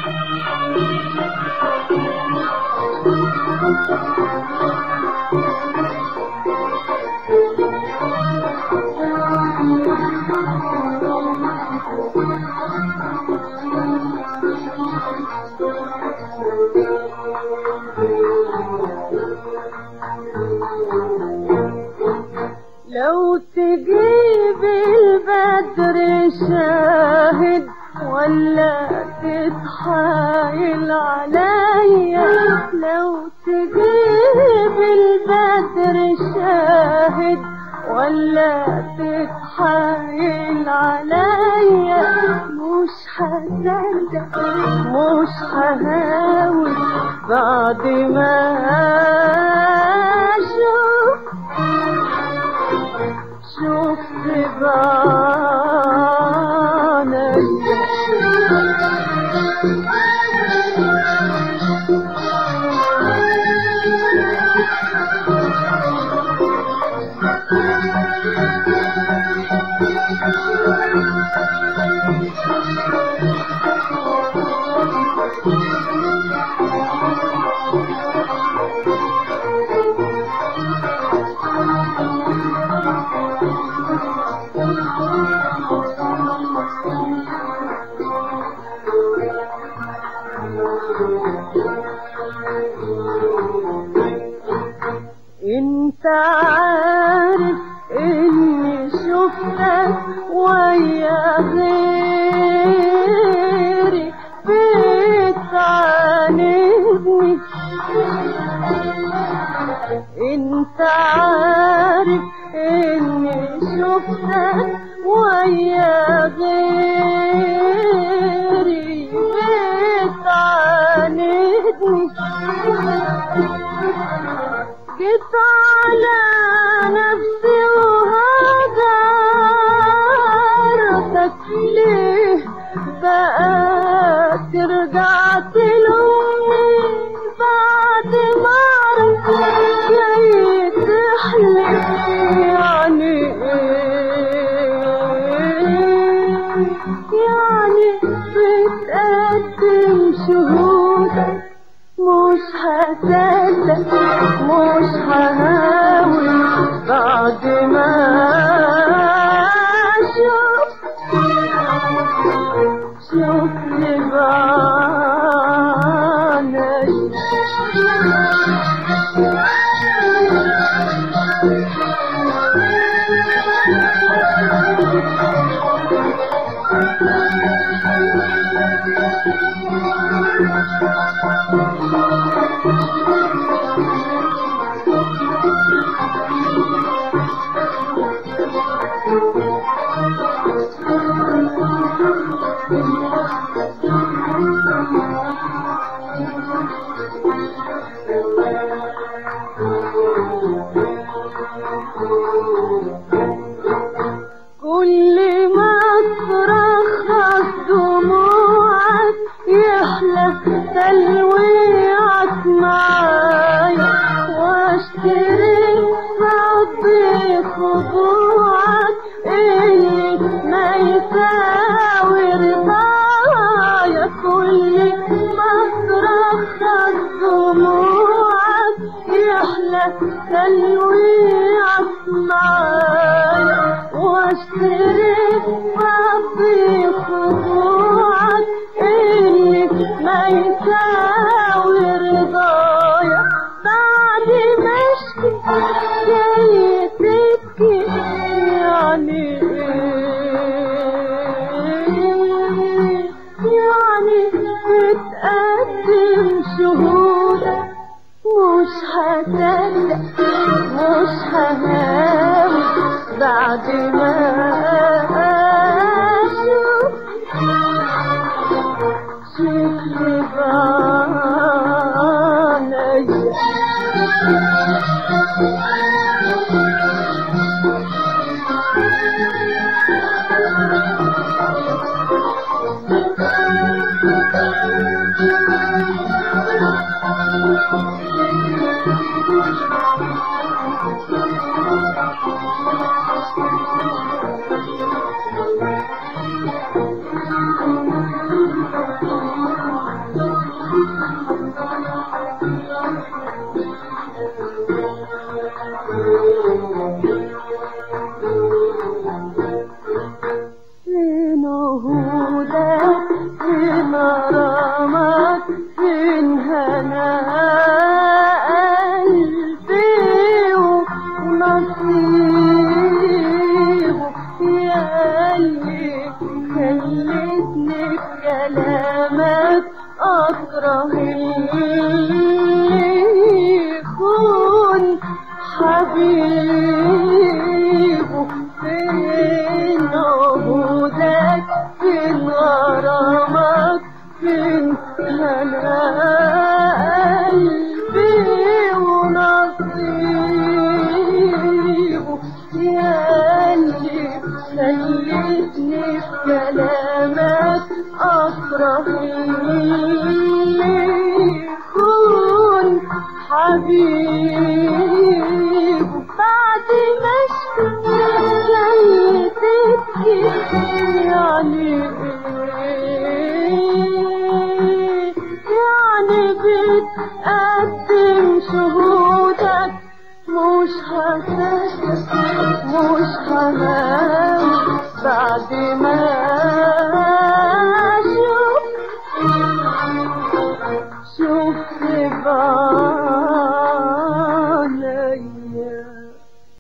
لو تجيب البدر شاهد ولا تتحايل عليا لو تجيب البدر شاهد ولا تتحايل عليا مش هصدق مش ههاوي بعد ما اشوف شفت بعانك انت عارف اني شفتك ويا غيري بتعاندني انت عارف اني شفتك ويا غيري بتعاندني جيت على نفسي وهجرتك ليه بقى رجعت لأمي بعد ما عرفت جاي تحلف يعني ايه يعني بتقدم شهودك مش هصدق مش ههاوي بعد ما اشوف شوف لي بعانك كل ما ترخص دموعك يحلى تلويعك معايا واشتري صبي خضوعك اللي ما يساوي رضايا كل ما ترخص دموعك يحلى تلويعك معايا واشتري صبي خضوعك اللي ما يساوي رضايا بعد ما اشكي جاي تبكي يعني ايه يعني بتقدم شهودك مش هصدق مش ههاوي بعد ما اشوف شكلي بعانيا أكره اللي يخون حبيبه فين عهودك فين غرامك فين هنا قلبي ونصيبه يا اللي خلتني في كلامك أكره اللي يكون حبيبه بعد ما شفت جاي تبكي يعني ايه يعني بتقدم شهودك مش هصدق مش هنام بعد ما